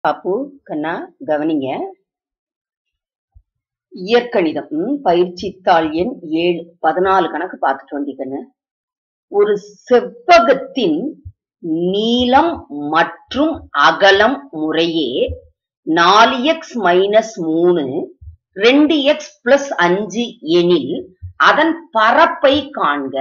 பாப்பு கண்ணா கவனிங்க இயற்கணிதம் ம், பயிற்சித்தாள் எண் ஏழு பதினாலு கணக்கு பார்த்துட்டு வந்தீங்கன்னு ஒரு செவ்வகத்தின் நீளம் மற்றும் அகலம் முறையே நாலு எக்ஸ் மைனஸ் மூணு ரெண்டு எக்ஸ் பிளஸ் அஞ்சு எனில் அதன் பரப்பை காண்க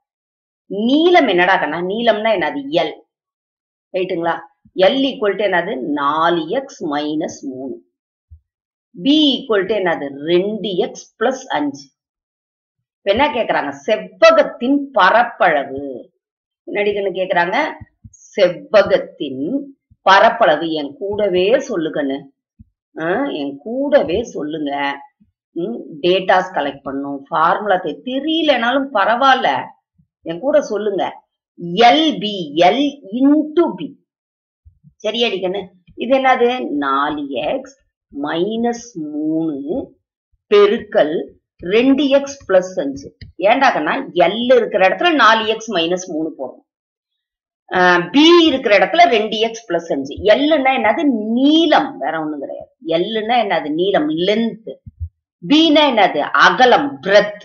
நீளம் என்னடா கண்ணா நீளம்னா என்னது எல் ரைட்டுங்களா எல் ஈக்குவல் டு என்னது நாலு எக்ஸ் மைனஸ் மூணு பி ஈக்குவல் டு என்னது ரெண்டு எக்ஸ் பிளஸ் அஞ்சு இப்ப என்ன கேக்குறாங்க செவ்வகத்தின் பரப்பளவு என்னடிக்கன்னு கேக்குறாங்க செவ்வகத்தின் பரப்பளவு என் கூடவே சொல்லுங்கன்னு என் கூடவே சொல்லுங்க டேட்டாஸ் கலெக்ட் பண்ணும் ஃபார்முலா தெரியலனாலும் பரவாயில்ல என் கூட சொல்லுங்க L B L into B சரியாடிக்கண்ணு இது என்னது நாலு எக்ஸ் மைனஸ் மூணு பெருக்கல் ரெண்டு எக்ஸ் பிளஸ் அஞ்சு ஏண்டாக்கன்னா எல் இருக்கிற இடத்துல நாலு எக்ஸ் மைனஸ் மூணு போடுறோம் பி இருக்கிற இடத்துல ரெண்டு எக்ஸ் பிளஸ் அஞ்சு எல்லுன்னா என்னது நீளம் வேற ஒண்ணும் கிடையாது எல்லுன்னா என்னது நீளம் லென்த் பின்னா என்னது அகலம் பிரெத்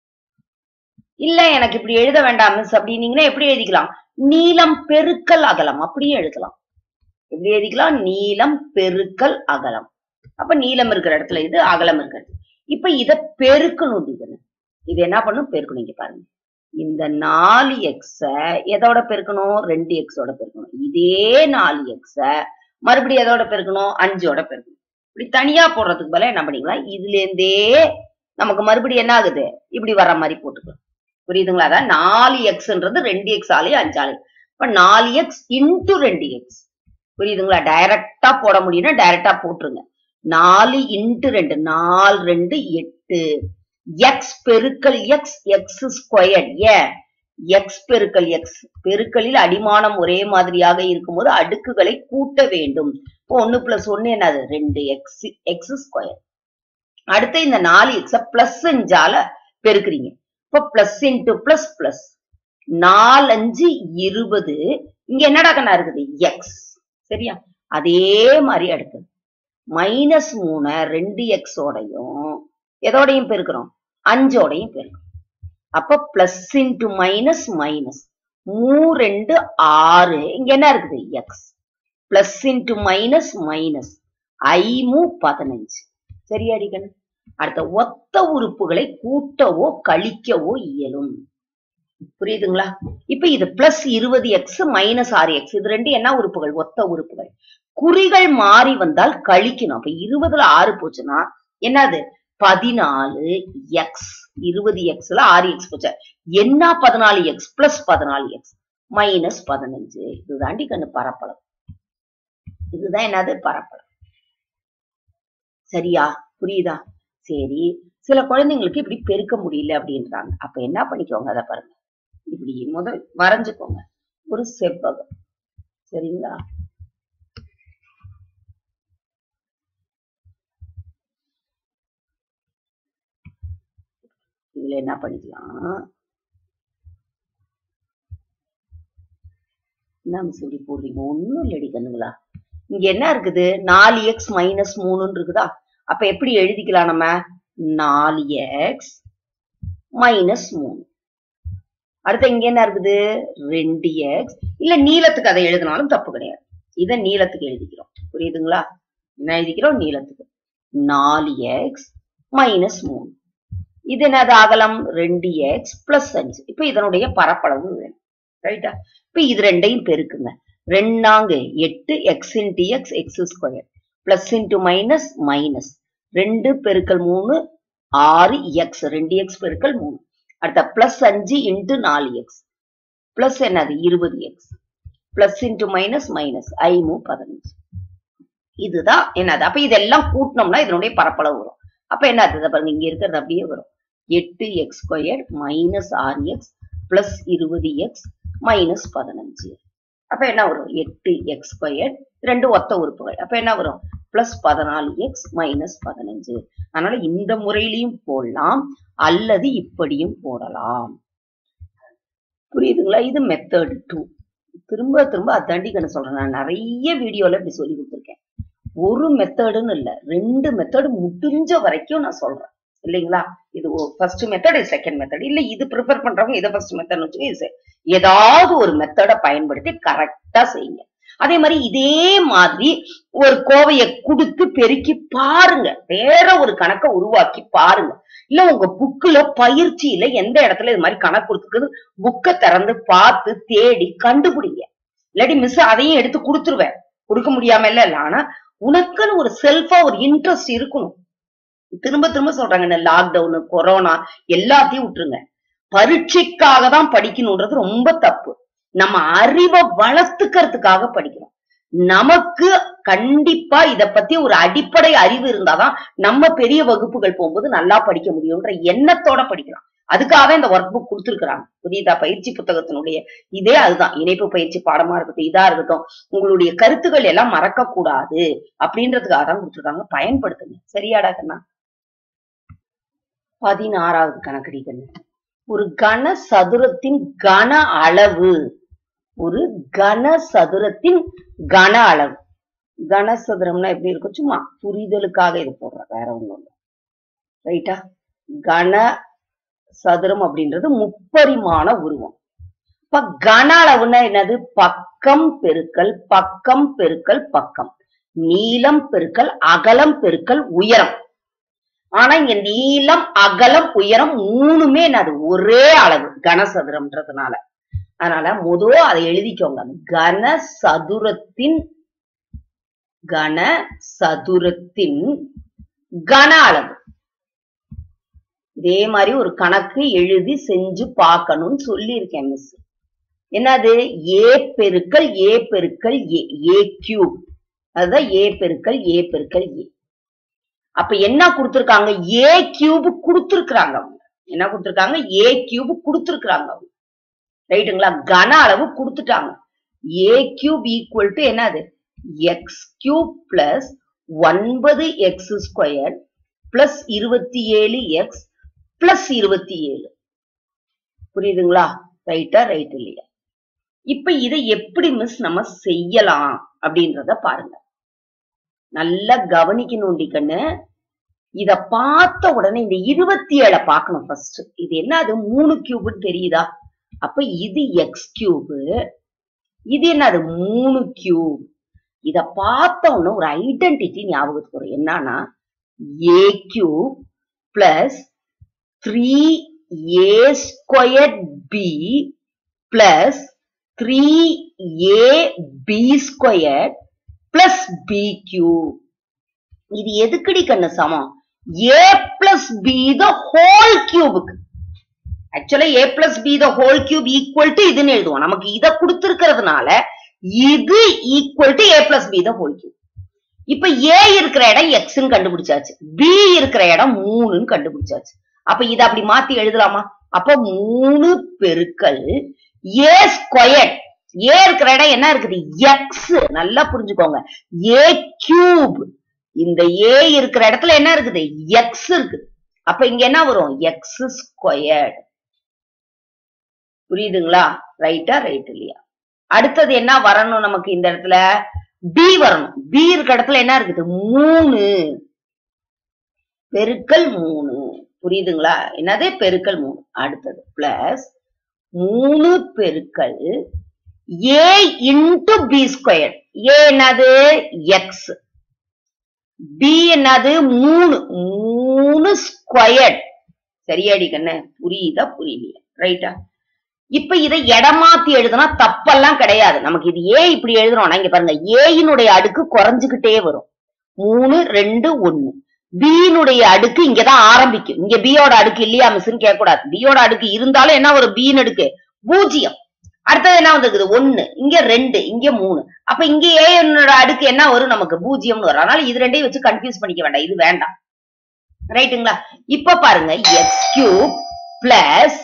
இல்ல எனக்கு இப்படி எழுத வேண்டாம் மிஸ் அப்படின்னீங்கன்னா எப்படி எழுதிக்கலாம் நீளம் பெருக்கல் அகலம் அப்படியே எழுதலாம் எப்படி எழுதிக்கலாம் நீளம் பெருக்கல் அகலம் அப்ப நீளம் இருக்கிற இடத்துல இது அகலம் இருக்கிறது இப்ப இத பெருக்கணும் இது இது என்ன பண்ணும் பெருக்கணும் இங்க பாருங்க இந்த நாலு எக்ஸ எதோட பெருக்கணும் ரெண்டு எக்ஸோட பெருக்கணும் இதே நாலு எக்ஸ மறுபடியும் எதோட பெருக்கணும் அஞ்சோட பெருக்கணும் இப்படி தனியா போடுறதுக்கு பதிலா என்ன பண்ணிக்கலாம் இதுல இருந்தே நமக்கு மறுபடியும் என்ன ஆகுது இப்படி வர்ற மாதிரி போட்டுக்கலாம் புரியுதுங்களா அதான் நாலு எக்ஸ்ன்றது ரெண்டு எக்ஸ் ஆலையும் அஞ்சாலையும் இப்ப நாலு எக்ஸ் இன்டு ரெண்டு எக்ஸ் புரியுதுங்களா டைரக்டா போட முடியும்னா டைரக்டா போட்டுருங்க நாலு இன்டு ரெண்டு நாலு ரெண்டு எட்டு எக்ஸ் பெருக்கல் எக்ஸ் எக்ஸ் ஸ்கொயர் ஏன் எக்ஸ் பெருக்கல் எக்ஸ் பெருக்கலில் அடிமானம் ஒரே மாதிரியாக இருக்கும்போது அடுக்குகளை கூட்ட வேண்டும் இப்போ ஒன்னு பிளஸ் ஒன்னு என்னது ரெண்டு எக்ஸ் எக்ஸ் ஸ்கொயர் அடுத்து இந்த நாலு எக்ஸ பிளஸ் அஞ்சால பெருக்குறீங்க இப்போ பிளஸ் இன்டு பிளஸ் பிளஸ் நாலஞ்சு இருபது இங்க என்னடா கண்ணா இருக்குது எக்ஸ் சரியா அதே மாதிரி அடுத்தது மைனஸ் மூணு ரெண்டு எக்ஸோடையும் எதோடையும் பெருக்கிறோம் அஞ்சோடையும் பெருக்கிறோம் அப்ப பிளஸ் இன்டு மைனஸ் மைனஸ் மூ ரெண்டு ஆறு இங்க என்ன இருக்குது X plus into minus minus ஐமு பதினஞ்சு சரியாடி கண்ணு அடுத்த ஒத்த உறுப்புகளை கூட்டவோ கழிக்கவோ இயலும் புரியுதுங்களா இப்ப இது பிளஸ் இருபது எக்ஸ் மைனஸ் ஆறு எக்ஸ் இது ரெண்டு என்ன உறுப்புகள் ஒத்த உறுப்புகள் குறிகள் மாறி வந்தால் கழிக்கணும் அப்ப இருபதுல ஆறு போச்சுன்னா என்னது பதினாலு எக்ஸ் இருபது எக்ஸ்ல ஆறு எக்ஸ் போச்சு என்ன பதினாலு எக்ஸ் பிளஸ் பதினாலு எக்ஸ் மைனஸ் பதினஞ்சு இதுதாண்டி கண்ணு பரப்பளவு இதுதான் என்னது பரப்பளவு சரியா புரியுதா சரி சில குழந்தைங்களுக்கு இப்படி பெருக்க முடியல அப்படின்றாங்க அப்ப என்ன பண்ணிக்கோங்க அதை பாருங்க இப்படி முதல் வரைஞ்சுக்கோங்க ஒரு செவ்வகம் சரிங்களா இதுல என்ன பண்ணிக்கலாம் என்ன மிஸ் இப்படி போடுறீங்க ஒண்ணும் இல்லடி கண்ணுங்களா இங்க என்ன இருக்குது நாலு எக்ஸ் மைனஸ் மூணுன்னு இருக்குதா அப்ப எப்படி எழுதிக்கலாம் நம்ம நாலு எக்ஸ் மைனஸ் மூணு அடுத்து இங்க என்ன இருக்குது ரெண்டு எக்ஸ் இல்ல நீளத்துக்கு அதை எழுதினாலும் தப்பு கிடையாது இதை நீளத்துக்கு எழுதிக்கிறோம் புரியுதுங்களா என்ன எழுதிக்கிறோம் நீளத்துக்கு நாலு எக்ஸ் மைனஸ் மூணு இது என்னது அகலம் ரெண்டு எக்ஸ் பிளஸ் அஞ்சு இப்ப இதனுடைய பரப்பளவு வேணும் ரைட்டா இப்ப இது ரெண்டையும் பெருக்குங்க ரெண்டாங்க எட்டு X into X X square plus into minus minus ரெண்டு பெருக்கல் மூணு ஆறு எக்ஸ் ரெண்டு எக்ஸ் பெருக்கல் மூணு அடுத்த பிளஸ் அஞ்சு இன்டு நாலு எக்ஸ் பிளஸ் என்னது இருபது X plus into minus minus ஐமு பதினஞ்சு இதுதான் என்னது அப்ப இதெல்லாம் கூட்டினோம்னா இதனுடைய பரப்பளவு வரும் அப்ப என்னது பாருங்க இங்க இருக்கிறது அப்படியே வரும் எட்டு எக்ஸ் ஸ்கொயர் மைனஸ் ஆறு எக்ஸ் பிளஸ் இருபது எக்ஸ் மைனஸ் பதினஞ்சு அப்ப என்ன வரும் எட்டு எக்ஸ் ஸ்கொயர் ரெண்டு ஒத்த உறுப்புகள் அப்ப என்ன வரும் பிளஸ் பதினாலு எக்ஸ் மைனஸ் பதினஞ்சு அதனால இந்த முறையிலையும் போடலாம் அல்லது இப்படியும் போடலாம் புரியுதுங்களா இது மெத்தட் டூ திரும்ப திரும்ப அதாண்டி கண்ணு சொல்றேன் நான் நிறைய வீடியோல இப்படி சொல்லி கொடுத்துருக்கேன் ஒரு மெத்தடுன்னு இல்ல ரெண்டு மெத்தடு முடிஞ்ச வரைக்கும் நான் சொல்றேன் இல்லைங்களா இது ஃபர்ஸ்ட் மெத்தட் இது செகண்ட் மெத்தட் இல்ல இது ப்ரிஃபர் பண்றவங்க இதை ஃபர்ஸ்ட் மெத்தட் வச்சுக்கோ இது se- ஏதாவது ஒரு மெத்தடை பயன்படுத்தி கரெக்டா செய்யுங்க அதே மாதிரி இதே மாதிரி ஒரு கோவையை கொடுத்து பெருக்கி பாருங்க வேற ஒரு கணக்கை உருவாக்கி பாருங்க இல்ல உங்க புக்குல பயிற்சியில எந்த இடத்துல இது மாதிரி கணக்கு கொடுத்துருக்குது புக்கை திறந்து பார்த்து தேடி கண்டுபிடிங்க இல்லாட்டி மிஸ் அதையும் எடுத்து கொடுத்துருவேன் கொடுக்க முடியாம இல்ல இல்ல ஆனா உனக்குன்னு ஒரு செல்ஃபா ஒரு இன்ட்ரெஸ்ட் இருக்கணும் திரும்ப திரும்ப சொல்றாங்க இந்த லாக்டவுன் கொரோனா எல்லாத்தையும் விட்டுருங்க பரீட்சைக்காக தான் படிக்கணும்ன்றது ரொம்ப தப்பு நம்ம அறிவை வளர்த்துக்கிறதுக்காக படிக்கிறோம் நமக்கு கண்டிப்பா இத பத்தி ஒரு அடிப்படை அறிவு இருந்தாதான் நம்ம பெரிய வகுப்புகள் போகும்போது நல்லா படிக்க முடியும்ன்ற எண்ணத்தோட படிக்கலாம் அதுக்காக இந்த ஒர்க் புக் கொடுத்துருக்காங்க புரியுதா பயிற்சி புத்தகத்தினுடைய இதே அதுதான் இணைப்பு பயிற்சி பாடமா இருக்கட்டும் இதா இருக்கட்டும் உங்களுடைய கருத்துக்கள் எல்லாம் மறக்க கூடாது அப்படின்றதுக்காக தான் கொடுத்துருக்காங்க பயன்படுத்துங்க சரியாடா கண்ணா பதினாறாவது கணக்கடி கண்ணு ஒரு கன சதுரத்தின் கன அளவு ஒரு கன சதுரத்தின் கன அளவு கனசதுரம்னா எப்படி இருக்கும் சும்மா புரிதலுக்காக இது போடுறேன் வேற ஒண்ணும் இல்லை ரைட்டா கன சதுரம் அப்படின்றது முப்பரிமாண உருவம் இப்ப கன அளவுன்னா என்னது பக்கம் பெருக்கல் பக்கம் பெருக்கல் பக்கம் நீளம் பெருக்கல் அகலம் பெருக்கல் உயரம் ஆனா இங்க நீளம் அகலம் உயரம் மூணுமே என்னது ஒரே அளவு கனசதுரம்ன்றதுனால அதனால முதல் அதை எழுதிக்கோங்க கன சதுரத்தின் கன சதுரத்தின் கன அளவு இதே மாதிரி ஒரு கணக்கு எழுதி செஞ்சு பார்க்கணும்னு சொல்லியிருக்கேன் மிஸ் என்னது ஏ பெருக்கல் ஏ பெருக்கல் ஏ ஏ கியூப் அதுதான் ஏ பெருக்கல் ஏ பெருக்கல் ஏ அப்ப என்ன கொடுத்திருக்காங்க ஏ கியூப் கொடுத்திருக்கிறாங்க அவங்க என்ன கொடுத்திருக்காங்க ஏ கியூப் கொடுத்திருக்கிறாங்க அவங்க ரைட்டுங்களா கன அளவு கொடுத்துட்டாங்க ஏ கியூப் ஈக்குவல் டு என்னது எக்ஸ் கியூப் பிளஸ் ஒன்பது எக்ஸ் ஸ்கொயர் பிளஸ் இருபத்தி ஏழு எக்ஸ் பிளஸ் இருபத்தி ஏழு புரியுதுங்களா ரைட்டா ரைட் இல்லையா இப்ப இதை எப்படி மிஸ் நம்ம செய்யலாம் அப்படின்றத பாருங்க நல்லா கவனிக்கணும்டி கண்ணு இத பார்த்த உடனே இந்த இருபத்தி ஏழை பார்க்கணும் ஃபர்ஸ்ட் இது என்ன அது மூணு கியூப்னு தெரியுதா அப்ப இது எக்ஸ் கியூபு இது என்ன அது மூணு கியூப் இத பார்த்த உடனே ஒரு ஐடென்டிட்டி ஞாபகத்துக்கு வரும் என்னன்னா A cube plus three A square B plus three A B square plus B cube இது எதுக்குடி கண்ணு சமம் A plus B the whole கியூபுக்கு ஆக்சுவலா A plus B the whole cube equal to இதுன்னு எழுதுவோம் நமக்கு இத கொடுத்திருக்கிறதுனால இது equal to A plus B the whole cube இப்ப ஏ இருக்கிற இடம் எக்ஸ்ன்னு கண்டுபிடிச்சாச்சு பி இருக்கிற இடம் மூணுன்னு கண்டுபிடிச்சாச்சு அப்ப இத அப்படி மாத்தி எழுதலாமா அப்ப மூணு பெருக்கல் ஏ ஸ்கொயர் ஏ இருக்கிற இடம் என்ன இருக்குது எக்ஸ் நல்லா புரிஞ்சுக்கோங்க ஏ கியூப் இந்த ஏ இருக்கிற இடத்துல என்ன இருக்குது எக்ஸ் இருக்குது அப்ப இங்க என்ன வரும் எக்ஸ் ஸ்கொயர்டு புரியுதுங்களா ரைட்டா ரைட் இல்லையா அடுத்தது என்ன வரணும் நமக்கு இந்த இடத்துல பி வரணும் பி இருக்க இடத்துல என்ன இருக்குது மூணு பெருக்கல் மூணு புரியுதுங்களா என்னது பெருக்கல் மூணு அடுத்தது பிளஸ் மூணு பெருக்கல் A into B square A என்னது எக்ஸ் பி என்னது மூணு மூணு ஸ்கொயர் சரியாடி கண்ணு புரியுதா புரியலையா ரைட்டா இப்ப இதை இடமாத்தி எழுதுனா தப்பெல்லாம் கிடையாது நமக்கு இது ஏ இப்படி எழுதுறோம்னா இங்க பாருங்க ஏயினுடைய அடுக்கு குறைஞ்சுகிட்டே வரும் மூணு ரெண்டு ஒண்ணு பியினுடைய அடுக்கு இங்கதான் ஆரம்பிக்கும் இங்க பியோட அடுக்கு இல்லையா மிஸ்ன்னு கேட்க கூடாது பியோட அடுக்கு இருந்தாலும் என்ன ஒரு பின்னு அடுக்கு பூஜ்ஜியம் அடுத்தது என்ன வந்திருக்குது ஒண்ணு இங்க ரெண்டு இங்க மூணு அப்ப இங்க ஏனோட அடுக்கு என்ன வரும் நமக்கு பூஜ்ஜியம்னு வரும் அதனால இது ரெண்டையும் வச்சு கன்ஃபியூஸ் பண்ணிக்க வேண்டாம் இது வேண்டாம் ரைட்டுங்களா இப்ப பாருங்க எக்ஸ் கியூப் பிளஸ்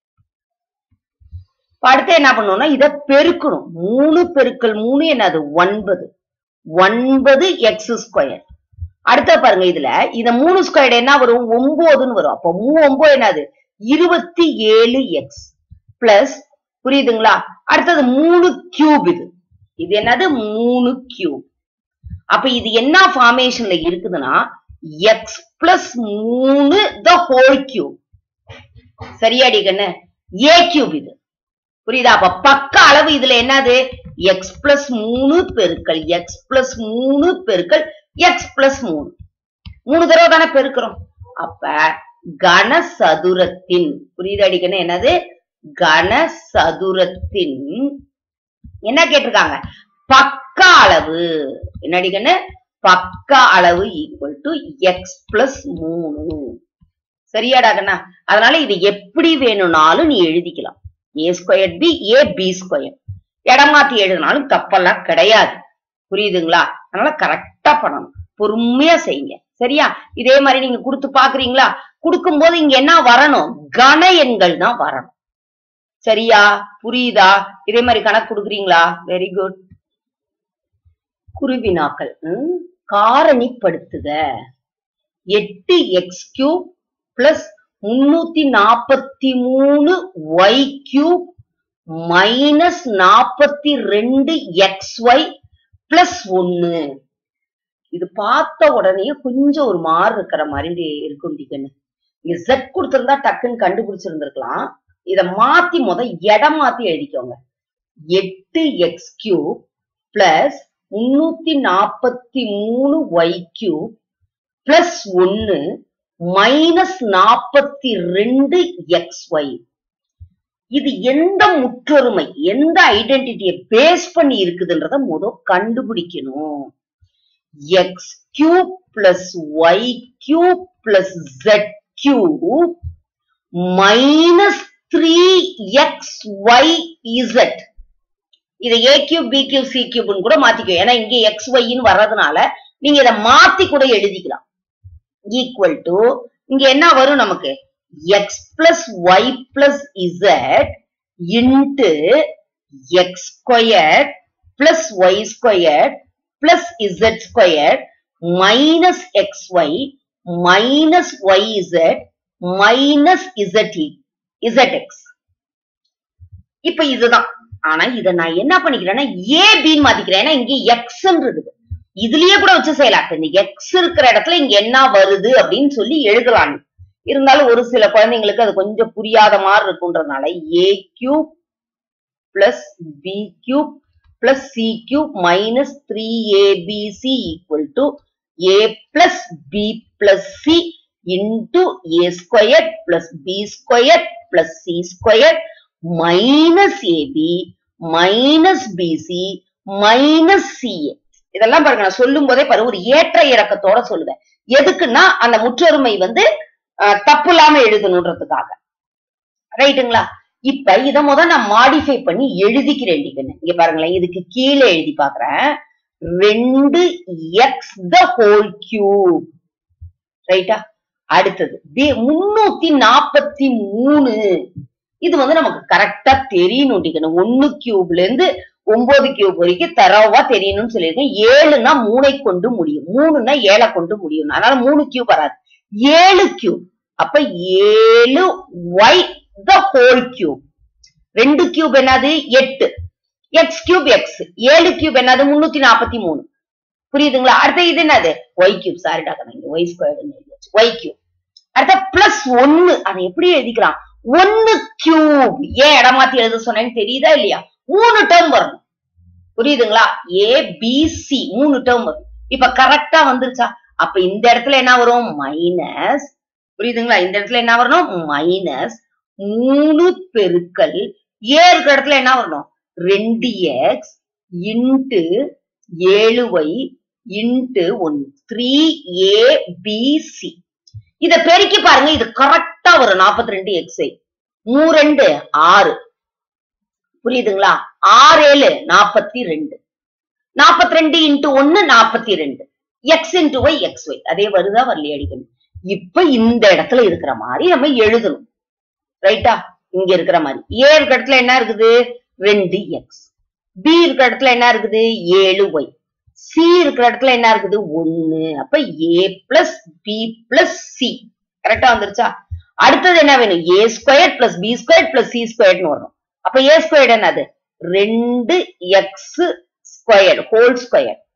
அடுத்து என்ன பண்ணணும்னா இத பெருக்கணும் மூணு பெருக்கல் மூணு என்னது ஒன்பது ஒன்பது எக்ஸ் ஸ்கொயர் அடுத்த பாருங்க இதுல இத மூணு ஸ்கொயர் என்ன வரும் ஒன்பதுன்னு வரும் அப்போ மூ ஒன்பது என்னது இருபத்தி ஏழு எக்ஸ் பிளஸ் புரியுதுங்களா அடுத்தது மூணு கியூப் இது இது என்னது மூணு கியூப் அப்ப இது என்ன ஃபார்மேஷன்ல இருக்குதுன்னா எக்ஸ் பிளஸ் மூணு த ஹோல் கியூப் சரியாடி கண்ணு ஏ கியூப் இது புரியுதா அப்ப பக்க அளவு இதுல என்னது எக்ஸ் பிளஸ் மூணு பெருக்கல் எக்ஸ் பிளஸ் மூணு பெருக்கல் எக்ஸ் பிளஸ் மூணு மூணு தடவை தானே பெருக்கிறோம் அப்ப கனசதுரத்தின் புரியுதாடி கண்ணு என்னது கனசதுரத்தின் என்ன கேட்டிருக்காங்க பக்க அளவு என்னடி கண்ணு பக்க அளவு ஈக்குவல் டு எக்ஸ் பிளஸ் மூணு சரியாடா கண்ணா அதனால இது எப்படி வேணும்னாலும் நீ எழுதிக்கலாம் A square B A B square இடமாத்தி எழுதினாலும் தப்பெல்லாம் கிடையாது புரியுதுங்களா அதனால கரெக்டா பண்ணணும் பொறுமையா செய்யுங்க சரியா இதே மாதிரி நீங்க கொடுத்து பாக்குறீங்களா கொடுக்கும்போது இங்க என்ன வரணும் கன எண்கள் தான் வரணும் சரியா புரியுதா இதே மாதிரி கணக்கு கொடுக்குறீங்களா வெரி குட் குருவினாக்கள் ம்? காரணிப்படுத்துக எட்டு எக்ஸ் கியூப் பிளஸ் முன்னூத்தி நாற்பத்தி மூணு ஒய் கியூப் மைனஸ் நாற்பத்தி ரெண்டு எக்ஸ் ஒய் பிளஸ் ஒன்னு இது பார்த்த உடனே கொஞ்சம் ஒரு மாறு இருக்கிற மாதிரி இருக்கும் டிகன்னு இங்க செட் கொடுத்திருந்தா டக்குன்னு கண்டுபிடிச்சிருந்திருக்கலாம் இத மாத்தி முத இடம் மாத்தி எழுதிக்கோங்க எட்டு எக்ஸ் கியூப் பிளஸ் முன்னூத்தி நாற்பத்தி மூணு ஒய் கியூப் பிளஸ் ஒன்னு மைனஸ் நாற்பத்தி ரெண்டு எக்ஸ் ஒய் இது எந்த முற்றொருமை எந்த ஐடென்டிட்டியை பேஸ் பண்ணி இருக்குதுன்றத முத கண்டுபிடிக்கணும் X cube plus Y cube plus Z cube minus three X Y Z இதை A cube B cube C கியூப்னு கூட மாத்திக்கோ ஏன்னா இங்க எக்ஸ் ஒய்ன்னு வர்றதுனால நீங்க இதை மாத்தி கூட எழுதிக்கலாம் ஈக்குவல் டு இங்க என்ன வரும் நமக்கு X plus Y plus Z into X square plus Y square plus Z square minus X Y minus Y Z minus Z Z X இப்ப இதுதான் ஆனா இத நான் என்ன பண்ணிக்கிறேன்னா ஏ பின்னு மாத்திக்கிறேன் ஏன்னா இங்க எக்ஸ்ன்றது இதுலயே கூட வச்சு செய்யலாம் இப்ப இந்த எக்ஸ் இருக்கிற இடத்துல இங்க என்ன வருது அப்படின்னு சொல்லி எழுதலாம் இருந்தாலும் ஒரு சில குழந்தைங்களுக்கு அது கொஞ்சம் புரியாத மாதிரி இருக்குன்றதுனால A cube plus B cube plus C cube minus three ABC equal to A plus B plus C into A square plus B square plus C square minus AB minus BC minus CA இதெல்லாம் பாருங்க நான் சொல்லும் போதே பாருங்க ஒரு ஏற்ற இறக்கத்தோட சொல்லுவேன் எதுக்குன்னா அந்த முற்றொருமை வந்து அஹ், தப்பு இல்லாம எழுதணுன்றதுக்காக ரைட்டுங்களா இப்ப இத முத நான் மாடிஃபை பண்ணி எழுதிக்கிறேன் டிகன்னு. இங்க பாருங்களேன் இதுக்கு கீழே எழுதி பாக்குறேன் ரெண்டு எக்ஸ் த ஹோல் கியூப் ரைட்டா அடுத்தது தி- முன்னூத்தி நாற்பத்தி மூணு இது வந்து நமக்கு கரெக்டா தெரியணும் டிகன்னு. ஒண்ணு கியூப்ல இருந்து ஒன்பது கியூப் வரைக்கும் தரவா தெரியணும்னு சொல்லியிருக்கேன் ஏழுனா மூணை கொண்டு முடியும் மூணுன்னா ஏழை கொண்டு முடியும் அதனால மூணு கியூப் வராது ஏழு கியூப் அப்ப ஏழு ஒய் த ஹோல் கியூப் ரெண்டு கியூப் என்னது எட்டு எக்ஸ் கியூப் எக்ஸ் ஏழு கியூப் என்னது முன்னூத்தி நாற்பத்தி மூணு புரியுதுங்களா அடுத்த இது என்னது ஒய் கியூப் சாரி டாக்டர் இங்க ஒய் ஸ்கொயர் ஒய் கியூப் அடுத்த பிளஸ் ஒன்னு அதை எப்படி எழுதிக்கலாம் ஒன்னு கியூப் ஏன் இடம் மாத்தி எழுத சொன்னேன்னு தெரியுதா இல்லையா மூணு டேர்ம் வரணும் புரியுதுங்களா ஏ பி சி மூணு டேர்ம் வரும் இப்ப கரெக்டா வந்துருச்சா அப்ப இந்த இடத்துல என்ன வரும் மைனஸ் புரியுதுங்களா இந்த இடத்துல என்ன வரணும் மைனஸ் மூணு பெருக்கல் ஏ இருக்கிற இடத்துல என்ன வரணும் ரெண்டு எக்ஸ் இன்ட்டு ஏழு ஒய் இன்ட்டு ஒன்னு த்ரீ ஏ பி சி இத பெருக்கி பாருங்க இது கரெக்டா வரும் நாற்பத்தி ரெண்டு எக்ஸ் மூ ரெண்டு ஆறு புரியுதுங்களா ஆறு ஏழு நாற்பத்தி ரெண்டு நாற்பத்தி ரெண்டு இன்ட்டு ஒன்னு நாற்பத்தி ரெண்டு x into y x y அதே வருதா வரலையா அடிக்கணும் இப்ப இந்த இடத்துல இருக்கிற மாதிரி நம்ம எழுதணும் ரைட்டா இங்க இருக்கிற மாதிரி ஏ இருக்கிற இடத்துல என்ன இருக்குது ரெண்டு எக்ஸ் பி இருக்கிற இடத்துல என்ன இருக்குது ஏழு ஒய் சி இருக்கிற இடத்துல என்ன இருக்குது ஒன்னு அப்ப A plus B plus C கரெக்டா வந்துருச்சா அடுத்தது என்ன வேணும் A square plus B square plus C ஸ்கொயர்னு வரணும் அப்ப ஏ ஸ்கொயர் என்னது ரெண்டு x square whole square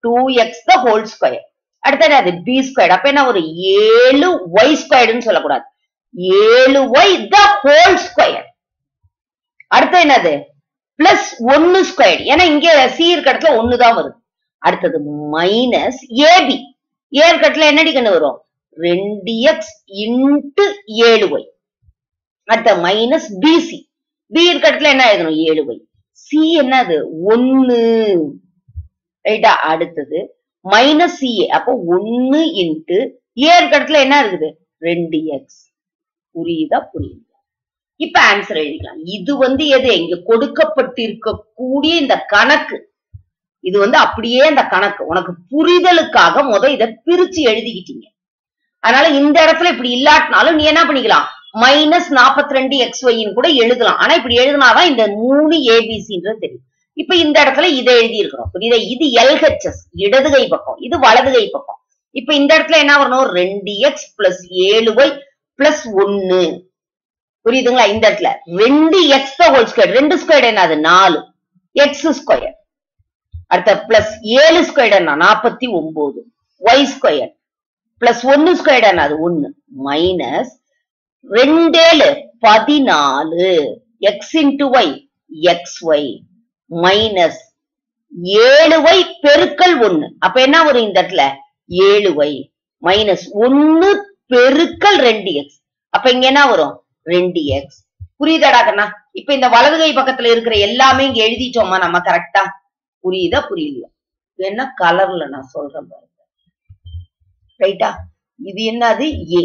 two x the whole square அடுத்தது அது பி ஸ்கொயர் அப்ப என்ன ஒரு ஏழு ஒய் ஸ்கொயர்டுன்னு சொல்லக்கூடாது ஏழு ஒய் த ஹோல் ஸ்கொயர் அடுத்து என்னது பிளஸ் ஒன்னு ஸ்கொயர் ஏன்னா இங்க சி இருக்க இடத்துல ஒண்ணுதான் வருது அடுத்தது மைனஸ் ஏபி ஏ இருக்க இடத்துல என்னடி கண்ணு வரும் ரெண்டு எக்ஸ் இன்ட்டு ஏழு ஒய் அடுத்த மைனஸ் பிசி பி இருக்க இடத்துல என்ன எழுதணும் ஏழு ஒய் சி என்னது ஒன்னு ரைட்டா அடுத்தது மைனஸ் சி அப்போ ஒன்னு இன்ட்டு ஏ இருக்க இடத்துல என்ன இருக்குது ரெண்டு எக்ஸ் புரியுதா புரியுது இப்ப ஆன்சர் எழுதிக்கலாம் இது வந்து எது இங்க கொடுக்கப்பட்டிருக்கக்கூடிய இந்த கணக்கு இது வந்து அப்படியே இந்த கணக்கு உனக்கு புரிதலுக்காக முத இத பிரிச்சு எழுதிக்கிட்டீங்க அதனால இந்த இடத்துல இப்படி இல்லாட்டினாலும் நீ என்ன பண்ணிக்கலாம் மைனஸ் நாற்பத்தி ரெண்டு எக்ஸ் ஒய்ன்னு கூட எழுதலாம் ஆனா இப்படி எழுதினாதான் இந்த மூணு ஏபிசின்றது தெரியும் இப்ப இந்த இடத்துல இதை எழுதி இருக்கிறோம் புரியுதா இது எல்ஹெச்எஸ் இடது கை பக்கம் இது வலது கை பக்கம் இப்ப இந்த இடத்துல என்ன வரணும் ரெண்டு எக்ஸ் பிளஸ் ஏழு ஒய் பிளஸ் ஒன்னு புரியுதுங்களா இந்த இடத்துல ரெண்டு எக்ஸ் தான் ஹோல் ஸ்கொயர் ரெண்டு ஸ்கொயர் என்னது நாலு எக்ஸ் ஸ்கொயர் அடுத்த பிளஸ் ஏழு ஸ்கொயர் என்ன நாற்பத்தி ஒன்பது ஒய் ஸ்கொயர் பிளஸ் ஒன்னு ஸ்கொயர் என்னது ஒன்னு மைனஸ் ரெண்டேழு பதினாலு x into y x Y minus ஏழு ஒய் பெருக்கல் ஒன்னு அப்ப என்ன வரும் இந்த இடத்துல ஏழு ஒய் மைனஸ் ஒன்னு பெருக்கல் ரெண்டு எக்ஸ் அப்ப இங்க என்ன வரும் ரெண்டு எக்ஸ் புரியுதாடா கண்ணா இப்ப இந்த வலது கை பக்கத்துல இருக்கிற எல்லாமே இங்க எழுதிட்டோமா நம்ம கரெக்டா புரியுதா புரியலையா என்ன கலர்ல நான் சொல்றேன் பாருங்க ரைட்டா இது என்னது ஏ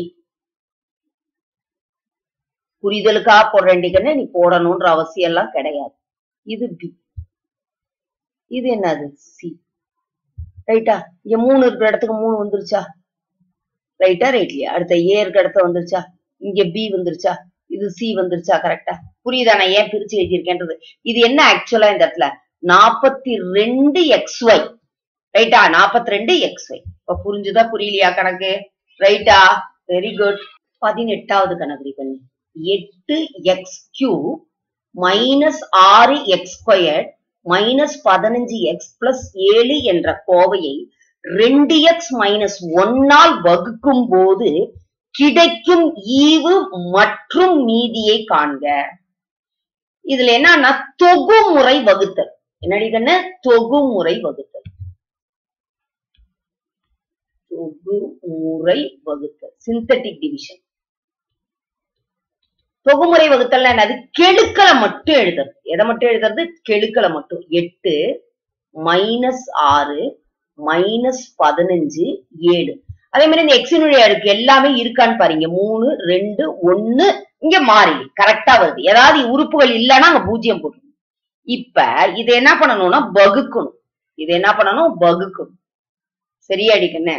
புரிதலுக்காக போடுறேன்டிக்கன்னு நீ போடணும்ன்ற அவசியம் எல்லாம் கிடையாது இது பி இது என்னது சி ரைட்டா இங்க மூணு இருக்கிற இடத்துக்கு மூணு வந்துருச்சா ரைட்டா ரைட்லயா அடுத்த ஏ இருக்க இடத்த வந்துருச்சா இங்க பி வந்துருச்சா இது சி வந்துருச்சா கரெக்டா புரியுதா நான் ஏன் பிரிச்சு எழுதியிருக்கேன்றது இது என்ன ஆக்சுவலா இந்த இடத்துல நாற்பத்தி ரெண்டு எக்ஸ் ஒய் ரைட்டா நாற்பத்தி ரெண்டு எக்ஸ் ஒய் இப்ப புரிஞ்சுதா புரியலையா கணக்கு ரைட்டா வெரி குட் பதினெட்டாவது கணக்கு பண்ணி எட்டு எக்ஸ் கியூ மைனஸ் ஆறு எக்ஸ் ஸ்கொயர் மைனஸ் பதினஞ்சு எக்ஸ் பிளஸ் ஏழு என்ற கோவையை ரெண்டு எக்ஸ் மைனஸ் ஒன்னால் வகுக்கும் போது கிடைக்கும் ஈவு மற்றும் மீதியை காண்க இதுல என்னன்னா தொகுமுறை வகுத்தல் என்னடி கண்ணு தொகுமுறை வகுத்தல் தொகுமுறை வகுத்தல் சிந்தட்டிக் டிவிஷன் தொகுமுறை வகுத்தல் என்னது கெழுக்களை மட்டும் எழுதுறது எதை மட்டும் எழுதுறது கெழுக்களை மட்டும் எட்டு மைனஸ் ஆறு மைனஸ் பதினஞ்சு ஏழு அதே மாதிரி இந்த எக்ஸினுடைய அடுக்கு எல்லாமே இருக்கான்னு பாருங்க மூணு ரெண்டு ஒன்னு இங்க மாறி கரெக்டா வருது ஏதாவது உறுப்புகள் இல்லைன்னா அங்க பூஜ்ஜியம் போட்டுருணும் இப்ப இது என்ன பண்ணணும்னா வகுக்கணும் இது என்ன பண்ணணும் வகுக்கணும் சரியா அடிக்கண்ணே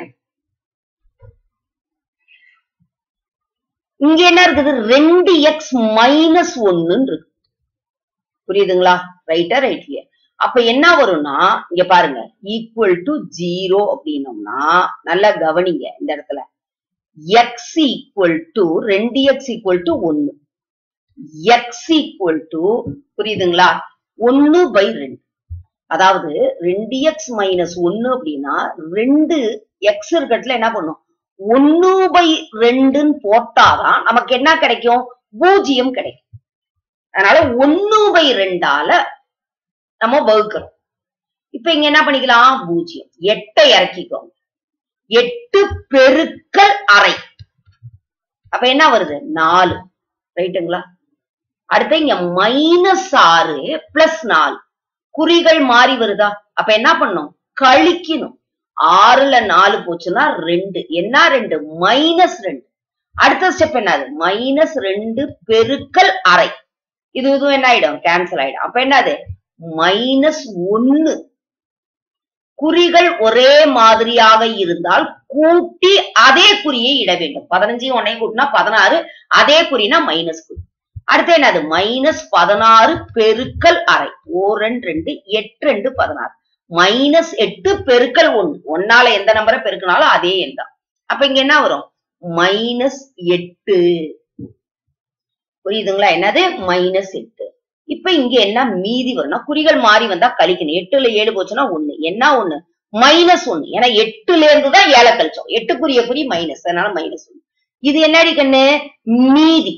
இங்க என்ன இருக்குது ரெண்டு எக்ஸ் மைனஸ் ஒன்னுன்னு இருக்கு புரியுதுங்களா ரைட்டா ரைட்லயா அப்ப என்ன வரும்னா இங்க பாருங்க ஈக்குவல் டு ஜீரோ அப்படின்னோம்னா நல்லா கவனிங்க இந்த இடத்துல எக்ஸ் ஈக்குவல் டு ரெண்டு எக்ஸ் ஈக்குவல் டு ஒன்னு எக்ஸ் ஈக்குவல் டு புரியுதுங்களா ஒன்னு பை ரெண்டு அதாவது ரெண்டு எக்ஸ் மைனஸ் ஒன்னு அப்படின்னா ரெண்டு எக்ஸ் இருக்கிறதுல என்ன பண்ணும் ஒன்னு பை ரெண்டுன்னு போட்டாதான் நமக்கு என்ன கிடைக்கும் பூஜ்ஜியம் கிடைக்கும் அதனால ஒன்னு பை ரெண்டால நம்ம வகுக்கிறோம் இப்ப இங்க என்ன பண்ணிக்கலாம் பூஜ்ஜியம் எட்டை இறக்கிக்கோங்க எட்டு பெருக்கல் அரை அப்ப என்ன வருது நாலு ரைட்டுங்களா அடுத்து இங்க மைனஸ் ஆறு பிளஸ் நாலு குறிகள் மாறி வருதா அப்ப என்ன பண்ணும் கழிக்கணும் ஆறுல நாலு போச்சுன்னா ரெண்டு என்ன ரெண்டு மைனஸ் ரெண்டு அடுத்த ஸ்டெப் என்னது மைனஸ் ரெண்டு பெருக்கல் அரை இது இதுவும் என்ன ஆயிடும் கேன்சல் ஆயிடும் அப்ப என்னது மைனஸ் ஒன்னு குறிகள் ஒரே மாதிரியாக இருந்தால் கூட்டி அதே குறியை இட வேண்டும் பதினஞ்சு ஒன்னையும் கூட்டினா பதினாறு அதே குறினா மைனஸ் குறி அடுத்து என்னது மைனஸ் பதினாறு பெருக்கல் அரை ஓ ரெண்டு ரெண்டு எட்டு ரெண்டு பதினாறு மைனஸ் எட்டு பெருக்கல் ஒன்னு ஒன்னால எந்த நம்பரை பெருக்கினாலும் அதே எண் தான் அப்ப இங்க என்ன வரும் மைனஸ் எட்டு புரியுதுங்களா என்னது மைனஸ் எட்டு இப்ப இங்க என்ன மீதி வரும்னா குறிகள் மாறி வந்தா கழிக்கணும் எட்டுல ஏழு போச்சுன்னா ஒண்ணு என்ன ஒண்ணு மைனஸ் ஒன்னு ஏன்னா எட்டுல இருந்து தான் ஏழை கழிச்சோம் எட்டுக்குரிய குறி மைனஸ் அதனால மைனஸ் ஒன்னு இது என்னடி கண்ணு மீதி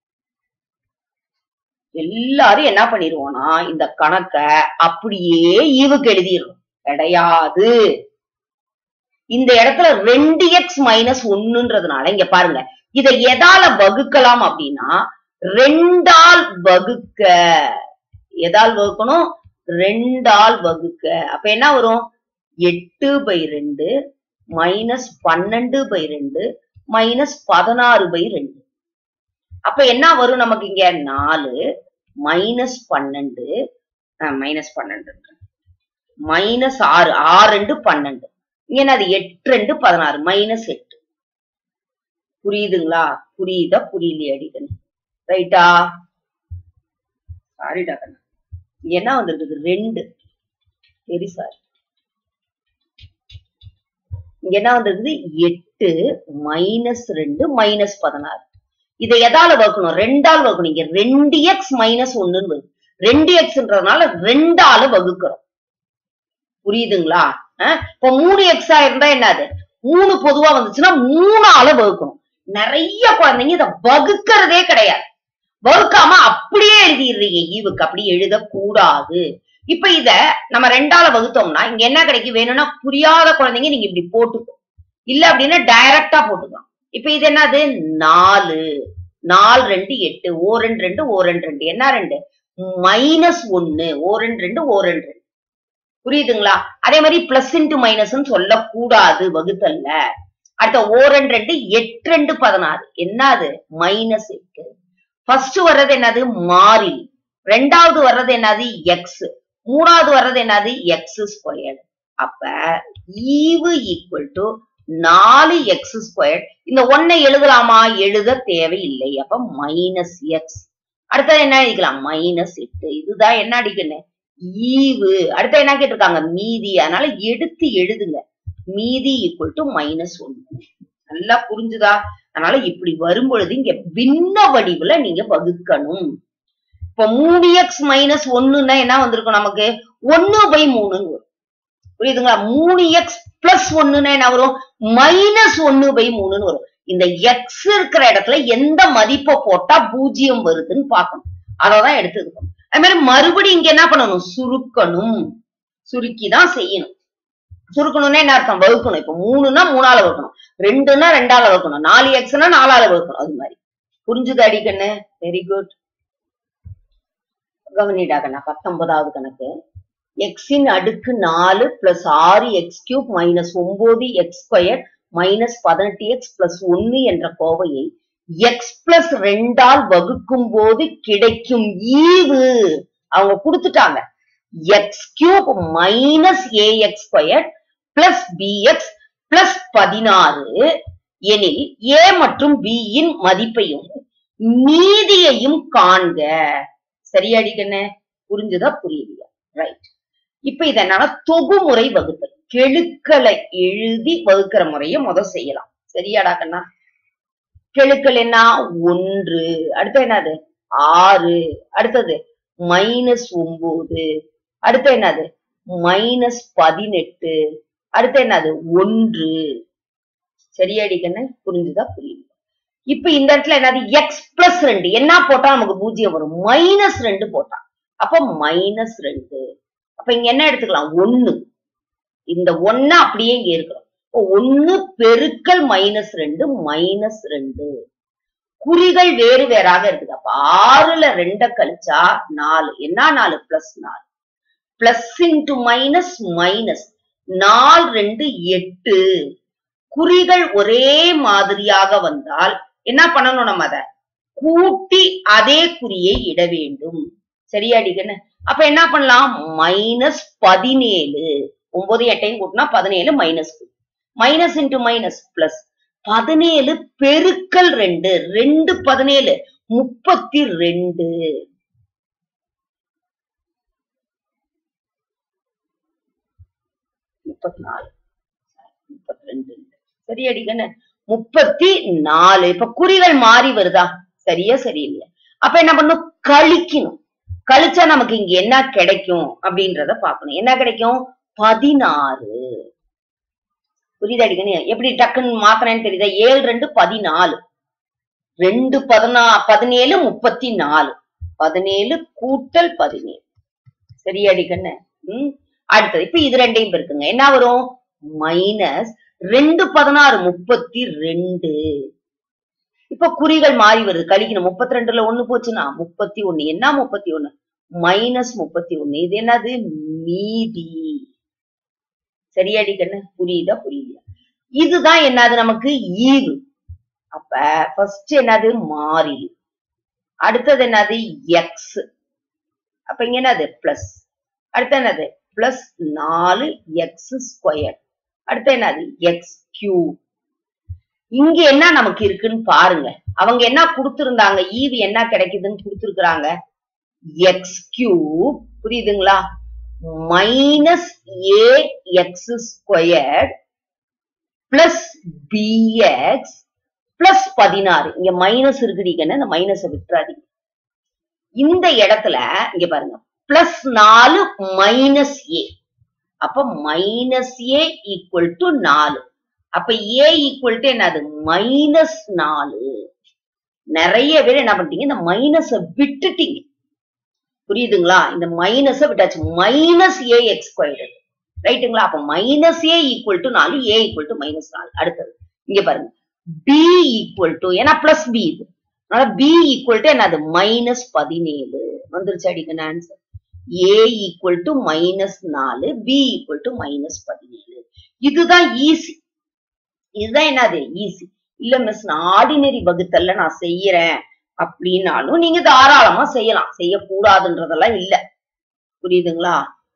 எல்லாரும் என்ன பண்ணிருவோம்னா இந்த கணக்க அப்படியே ஈவுக்கு எழுதிடுறோம் கிடையாது இந்த இடத்துல ரெண்டு எக்ஸ் மைனஸ் ஒன்னுன்றதுனால இங்க பாருங்க இதை எதால வகுக்கலாம் அப்படின்னா ரெண்டால் வகுக்க எதால் வகுக்கணும் ரெண்டால் வகுக்க அப்ப என்ன வரும் எட்டு பை ரெண்டு மைனஸ் பன்னெண்டு பை ரெண்டு மைனஸ் பதினாறு பை ரெண்டு அப்ப என்ன வரும் நமக்கு இங்க நாலு மைனஸ் பன்னெண்டு மைனஸ் பன்னெண்டு மைனஸ் ஆறு ஆறு ரெண்டு பன்னெண்டு இங்க என்னது எட்டு ரெண்டு பதினாறு மைனஸ் எட்டு புரியுதுங்களா புரியுதா புரியலையா அடிக்கணும் ரைட்டா சாரிடா கண்ணா இங்க என்ன வந்திருக்குது ரெண்டு சரி சார் இங்க என்ன வந்திருக்குது எட்டு மைனஸ் ரெண்டு மைனஸ் பதினாறு இதை எதால வகுக்கணும் ரெண்டால் வகுக்கணும் இங்க ரெண்டு எக்ஸ் மைனஸ் ஒண்ணுன்னு வருது ரெண்டு எக்ஸ்ன்றதுனால ரெண்டால வகுக்கிறோம் புரியுதுங்களா அஹ் இப்ப மூணு எக்ஸா இருந்தா என்னது மூணு பொதுவா வந்துச்சுன்னா மூணால வகுக்கணும் நிறைய குழந்தைங்க இத வகுக்கிறதே கிடையாது வகுக்காம அப்படியே எழுதிடுறீங்க ஈவுக்கு அப்படி எழுதக்கூடாது இப்ப இத நம்ம ரெண்டால வகுத்தோம்னா இங்க என்ன கிடைக்கும் வேணும்னா புரியாத குழந்தைங்க நீங்க இப்படி போட்டுக்கோ இல்ல அப்படின்னா டைரக்டா போட்டுக்கலாம் இப்ப இது என்னது நாலு நாலு ரெண்டு எட்டு ஓ ரெண்டு ரெண்டு ஓ ரெண்டு ரெண்டு என்ன ரெண்டு மைனஸ் ஒன்னு ஓ ரெண்டு ரெண்டு ஓ ரெண்டு ரெண்டு புரியுதுங்களா அதே மாதிரி பிளஸ் இன்டு மைனஸ் சொல்லக்கூடாது வகுத்தல்ல அடுத்த ஓ ரெண்டு ரெண்டு எட்டு ரெண்டு பதினாறு என்னது மைனஸ் எட்டு ஃபர்ஸ்ட் வர்றது என்னது மாறிலி ரெண்டாவது வர்றது என்னது எக்ஸ் மூணாவது வர்றது என்னது எக்ஸ் ஸ்கொயர்டு அப்ப ஈவு ஈக்குவல் டு நாலு எக்ஸ் ஸ்கொயர் இந்த ஒன்னை எழுதலாமா எழுத தேவையில்லை அப்ப மைனஸ் எக்ஸ் அடுத்தது என்ன எழுதிக்கலாம் மைனஸ் எட்டு இதுதான் என்ன அடிக்கணும் ஈவு அடுத்து என்ன கேட்டிருக்காங்க மீதி அதனால எடுத்து எழுதுங்க மீதி ஈக்குவல் டு மைனஸ் ஒன்னு நல்லா புரிஞ்சுதா அதனால இப்படி வரும் பொழுது இங்க பின்ன வடிவுல நீங்க வகுக்கணும் இப்ப மூணு எக்ஸ் மைனஸ் ஒண்ணுன்னா என்ன வந்திருக்கும் நமக்கு ஒன்னு பை மூணுன்னு வரும் புரியுதுங்களா மூணு எக்ஸ் பிளஸ் ஒண்ணுன்னா என்ன வரும் மைனஸ் ஒன்னு பை மூணுன்னு வரும் இந்த எக்ஸ் இருக்கிற இடத்துல எந்த மதிப்பை போட்டா பூஜ்ஜியம் வருதுன்னு பார்க்கணும் அததான் எடுத்துக்கணும் அது மாதிரி மறுபடியும் இங்க என்ன பண்ணணும் சுருக்கணும் சுருக்கிதான் செய்யணும் சுருக்கணும்னா என்ன அர்த்தம் வகுக்கணும் இப்ப மூணுன்னா மூணால வகுக்கணும் ரெண்டுன்னா ரெண்டால வகுக்கணும் நாலு எக்ஸ்னா நாலால வகுக்கணும் அது மாதிரி புரிஞ்சுது அடிக்கண்ணு வெரி குட் கவனிடா கண்ணா பத்தொன்பதாவது கணக்கு எக்ஸின் அடுக்கு நாலு பிளஸ் ஆறு எக்ஸ் கியூப் மைனஸ் ஒன்பது எக்ஸ் ஸ்கொயர் மைனஸ் பதினெட்டு எக்ஸ் பிளஸ் ஒன்னு என்ற கோவையை எக்ஸ் பிளஸ் ரெண்டால் வகுக்கும் போது கிடைக்கும் ஈவு அவங்க கொடுத்துட்டாங்க x cube minus A x square plus B x plus பதினாறு எனில் ஏ மற்றும் பி யின் மதிப்பையும் மீதியையும் காண்க சரியாடிக்கண்ணே புரிஞ்சுதா புரியுதுயா ரைட் இப்ப இது என்னன்னா தொகுமுறை வகுத்தல் கெழுக்களை எழுதி வகுக்கிற முறைய முத செய்யலாம் சரியாடா கண்ணா கெழுக்கள் என்ன ஒன்று அடுத்து என்னது ஆறு அடுத்தது மைனஸ் ஒன்பது அடுத்து என்னது மைனஸ் பதினெட்டு அடுத்து என்னது ஒன்று சரியாடி கண்ணு புரிஞ்சுதா புரியுது இப்ப இந்த இடத்துல என்னது எக்ஸ் பிளஸ் ரெண்டு என்ன போட்டா நமக்கு பூஜ்ஜியம் வரும் மைனஸ் ரெண்டு போட்டா அப்ப மைனஸ் ரெண்டு அப்ப இங்க என்ன எடுத்துக்கலாம் ஒண்ணு இந்த ஒண்ணு அப்படியே இங்க இருக்கிறோம் ஒண்ணு பெருக்கல் மைனஸ் ரெண்டு மைனஸ் ரெண்டு குறிகள் வேறு வேறாக இருக்குது அப்ப ஆறுல ரெண்ட கழிச்சா நாலு என்ன நாலு பிளஸ் நாலு பிளஸ் இன்டு மைனஸ் மைனஸ் நாலு ரெண்டு எட்டு குறிகள் ஒரே மாதிரியாக வந்தால் என்ன பண்ணணும் நம்ம அத கூட்டி அதே குறியை இட வேண்டும் சரியாடிக்கன்னு அப்ப என்ன பண்ணலாம் மைனஸ் பதினேழு ஒன்பது எட்டையும் கூட்டினா பதினேழு minus minus into minus plus பதினேழு பெருக்கல் ரெண்டு ரெண்டு பதினேழு முப்பத்தி ரெண்டு முப்பத்தி நாலு முப்பத்தி ரெண்டு சரியாடி கண்ணு முப்பத்தி நாலு இப்ப குறிகள் மாறி வருதா சரியா சரியில்லையா அப்ப என்ன பண்ணும் கழிக்கணும் கழிச்சா நமக்கு இங்க என்ன கிடைக்கும் அப்படின்றத பாக்கணும் என்ன கிடைக்கும் பதினாறு புரியுதா அடிக்கணு எப்படி டக்குன்னு மாத்திரேன்னு தெரியுதா ஏழு ரெண்டு பதினாலு ரெண்டு பதினா பதினேழு முப்பத்தி நாலு பதினேழு கூட்டல் பதினேழு சரியாடி கண்ணு ம் அடுத்தது இப்ப இது ரெண்டையும் பெருக்குங்க என்ன வரும் மைனஸ் ரெண்டு பதினாறு முப்பத்தி ரெண்டு இப்ப குறிகள் மாறி வருது கழிக்கணும் முப்பத்தி ரெண்டுல ஒண்ணு போச்சுன்னா முப்பத்தி ஒண்ணு என்ன முப்பத்தி ஒண்ணு மைனஸ் முப்பத்தி ஒண்ணு இது என்னது மீதி சரியாடி கண்ணு புரியுதா புரியுதா இதுதான் என்னது நமக்கு ஈவு அப்ப ஃபர்ஸ்ட் என்னது மாறிலி அடுத்தது என்னது எக்ஸ் அப்ப இங்க என்னது பிளஸ் அடுத்து என்னது பிளஸ் நாலு எக்ஸ் ஸ்கொயர் அடுத்து என்னது எக்ஸ் கியூ இங்க என்ன நமக்கு இருக்குன்னு பாருங்க அவங்க என்ன கொடுத்திருந்தாங்க ஈவு என்ன கிடைக்குதுன்னு கொடுத்திருக்கிறாங்க எக்ஸ் கியூ புரியுதுங்களா minus A x square plus B x plus பதினாறு இங்க மைனஸ் இருக்குடிக்கன்னு இந்த மைனஸை விட்டுறாதீங்க இந்த இடத்துல இங்க பாருங்க பிளஸ் நாலு மைனஸ் ஏ அப்ப மைனஸ் ஏ ஈக்குவல் டு நாலு அப்ப ஏ ஈக்குவல் டு என்னது மைனஸ் நாலு நிறைய பேர் என்ன பண்ணிட்டீங்க இந்த மைனஸ விட்டுட்டீங்க புரியுதுங்களா இந்த மைனஸ விட்டாச்சு மைனஸ் ஏ எக்ஸ் ஸ்கொயர் ரைட்டுங்களா அப்ப மைனஸ் ஏ ஈக்குவல் டு நாலு ஏ ஈக்குவல் டு மைனஸ் நாலு அடுத்தது இங்க பாருங்க பி ஈக்குவல் டு ஏன்னா பிளஸ் பி இது அதனால பி ஈக்குவல் டு என்னது மைனஸ் பதினேழு வந்துருச்சு அடிக்கணும் answer A equal to minus நாலு பி ஈக்குவல் டு மைனஸ் பதினேழு இதுதான் ஈஸி இதுதான் என்னது ஈஸி இல்ல மிஸ் நான் ஆர்டினரி வகுத்தல்ல நான் செய்யறேன் அப்படின்னாலும் நீங்க தாராளமா செய்யலாம் செய்யக்கூடாதுன்றதெல்லாம் இல்ல புரியுதுங்களா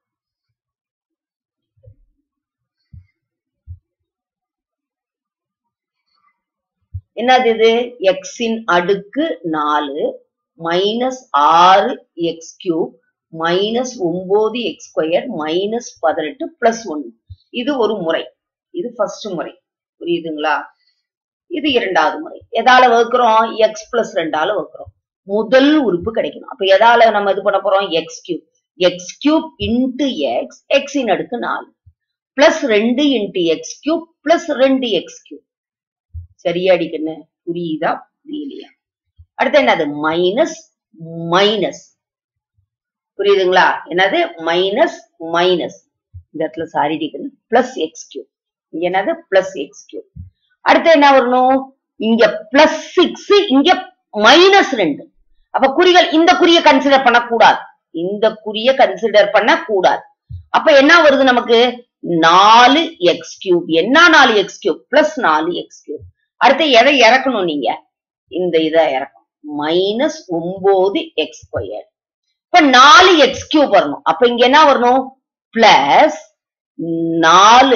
என்னது இது எக்ஸின் அடுக்கு நாலு மைனஸ் ஆறு எக்ஸ் கியூப் மைனஸ் ஒன்பது எக்ஸ் ஸ்கொயர் மைனஸ் பதினெட்டு பிளஸ் ஒன்னு இது ஒரு முறை இது ஃபர்ஸ்ட் முறை புரியுதுங்களா இது இரண்டாவது முறை எதால வகுக்கிறோம் எக்ஸ் பிளஸ் ரெண்டால வகுக்கிறோம் முதல் உறுப்பு கிடைக்கணும் அப்ப எதால நம்ம இது பண்ண போறோம் x cube x cube into x எக்ஸின் அடுக்கு நாலு பிளஸ் ரெண்டு இன்டு எக்ஸ் கியூப் பிளஸ் ரெண்டு எக்ஸ் கியூப் சரியாடி கண்ணு புரியுதா புரியலையா அடுத்து என்னது மைனஸ் மைனஸ் புரியுதுங்களா என்னது மைனஸ் மைனஸ் இந்த இடத்துல சாரி டிக்கணும் பிளஸ் எக்ஸ் கியூப் இங்க என்னது பிளஸ் எக்ஸ் கியூப் அடுத்து என்ன வரணும் இங்க பிளஸ் சிக்ஸ் இங்க மைனஸ் ரெண்டு அப்ப குறிகள் இந்த குறிய கன்சிடர் பண்ணக்கூடாது இந்த குறிய கன்சிடர் பண்ண கூடாது அப்ப என்ன வருது நமக்கு நாலு எக்ஸ் கியூப் என்ன நாலு எக்ஸ் கியூப் பிளஸ் நாலு எக்ஸ் கியூப் அடுத்து எதை இறக்கணும் நீங்க இந்த இதை இறக்கணும் மைனஸ் ஒன்பது எக்ஸ் ஸ்கொயர் இப்ப நாலு எக்ஸ் கியூப் வரணும் அப்ப இங்க என்ன வரணும் பிளஸ் நாலு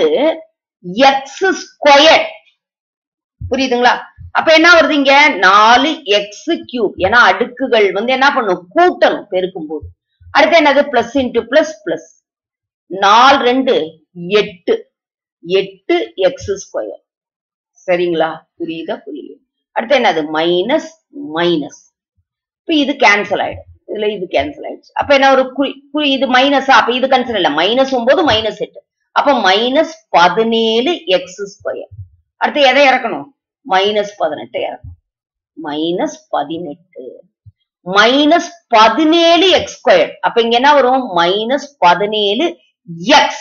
எக்ஸ் ஸ்கொயர் புரியுதுங்களா அப்ப என்ன வருது இங்க நாலு எக்ஸ் கியூப் ஏன்னா அடுக்குகள் வந்து என்ன பண்ணும் கூட்டணும் பெருக்கும் போது அடுத்து என்னது பிளஸ் இன்டு பிளஸ் பிளஸ் நாலு ரெண்டு எட்டு எட்டு எக்ஸ் ஸ்கொயர் சரிங்களா புரியுதா புரியுது அடுத்து என்னது மைனஸ் மைனஸ் இப்ப இது கேன்சல் ஆயிடும் இதுல இது கேன்சல் ஆயிடுச்சு அப்ப என்ன ஒரு குறி குறி இது மைனஸ் அப்ப இது கேன்சல் இல்ல மைனஸ் ஒன்பது மைனஸ் எட்டு அப்ப மைனஸ் பதினேழு எக்ஸ் ஸ்கொயர் அடுத்து எதை இறக்கணும் மைனஸ் பதினெட்டு இறக்கணும் மைனஸ் பதினெட்டு மைனஸ் பதினேழு எக்ஸ் ஸ்கொயர் அப்ப இங்க என்ன வரும் மைனஸ் பதினேழு எக்ஸ்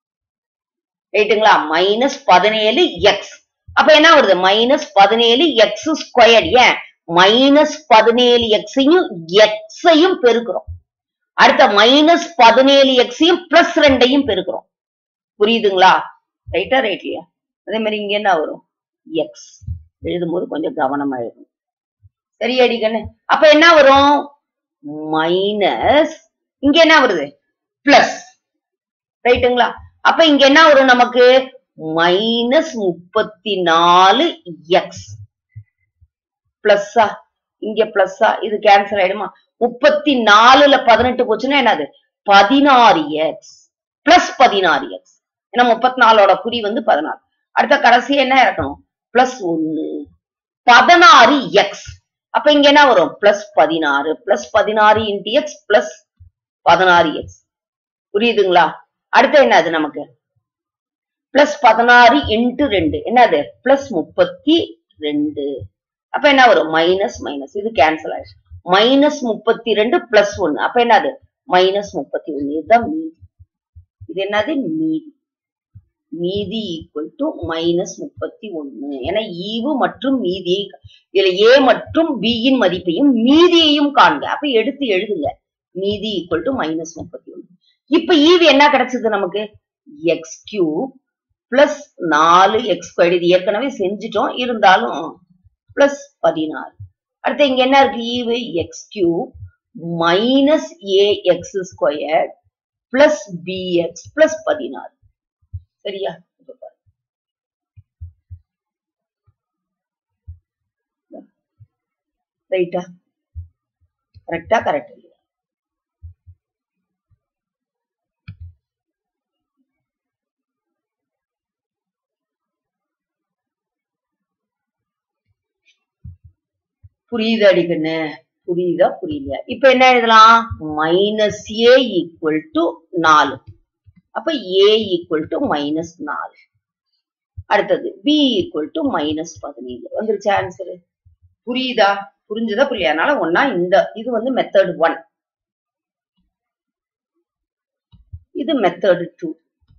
ரைட்டுங்களா மைனஸ் பதினேழு எக்ஸ் அப்ப என்ன வருது மைனஸ் பதினேழு எக்ஸ் ஸ்கொயர் ஏன் மைனஸ் பதினேழு எக்ஸையும் எக்ஸையும் பெருக்கிறோம் அடுத்த மைனஸ் பதினேழு எக்ஸையும் பிளஸ் ரெண்டையும் பெருக்கிறோம் புரியுதுங்களா ரைட்டா ரைட்லையா அதே மாதிரி இங்க என்ன வரும் எக்ஸ் எழுதும்போது கொஞ்சம் கவனமா எழுதணும் சரியாடி கண்ணு அப்ப என்ன வரும் மைனஸ் இங்க என்ன வருது பிளஸ் ரைட்டுங்களா அப்ப இங்க என்ன வரும் நமக்கு மைனஸ் முப்பத்தி நாலு எக்ஸ் பிளஸ்ஸா இங்க பிளஸ்ஸா இது கேன்சல் ஆயிடுமா முப்பத்தி நாலுல பதினெட்டு போச்சுன்னா என்னது பதினாறு எக்ஸ் பிளஸ் பதினாறு எக்ஸ் ஏன்னா முப்பத்தி நாலோட குறி வந்து பதினாறு அடுத்த கடைசி என்ன இறக்கணும் பிளஸ் ஒன்னு பதினாறு எக்ஸ் அப்ப இங்க என்ன வரும் பிளஸ் பதினாறு பிளஸ் பதினாறு இன்டி எக்ஸ் பிளஸ் பதினாறு எக்ஸ் புரியுதுங்களா அடுத்து என்னது நமக்கு பிளஸ் பதினாறு இன்ட்டு ரெண்டு என்னது பிளஸ் முப்பத்தி ரெண்டு அப்ப என்ன வரும் மைனஸ் மைனஸ் இது கேன்சல் ஆயிடுச்சு மைனஸ் முப்பத்தி ரெண்டு பிளஸ் ஒன்னு அப்ப என்னது மைனஸ் முப்பத்தி ஒன்னு இதுதான் மீதி இது என்னது மீதி மீதி ஈக்குவல் டு மைனஸ் முப்பத்தி ஒன்னு ஏன்னா ஈவு மற்றும் மீதியை இதுல ஏ மற்றும் பி யின் மதிப்பையும் மீதியையும் காண்க அப்ப எடுத்து எழுதுங்க மீதி ஈக்குவல் டு மைனஸ் முப்பத்தி ஒன்னு இப்ப ஈவு என்ன கிடைச்சது நமக்கு எக்ஸ் கியூப் பிளஸ் நாலு எக்ஸ் ஸ்கொயர் இது ஏற்கனவே செஞ்சுட்டோம் இருந்தாலும் பிளஸ் பதினாறு அடுத்து இங்க என்ன இருக்கு ஈவு x cube minus A x square plus B x plus பதினாறு சரியா இப்ப பாரு. ரைட்டா கரெக்டா கரெக்ட் இல்லையா புரியுது அடிக்கண்ணு புரியுதா புரியலையா இப்ப என்ன எழுதலாம் மைனஸ் ஏ ஈக்குவல் டு நாலு அப்ப ஏ ஈக்குவல் டு மைனஸ் நாலு அடுத்தது பி ஈக்குவல் டு மைனஸ் பதினேழு வந்துருச்சு ஆன்சரு புரியுதா புரிஞ்சுதா புரியல அதனால ஒன்னா இந்த இது வந்து மெத்தட் ஒன் இது மெத்தட் டூ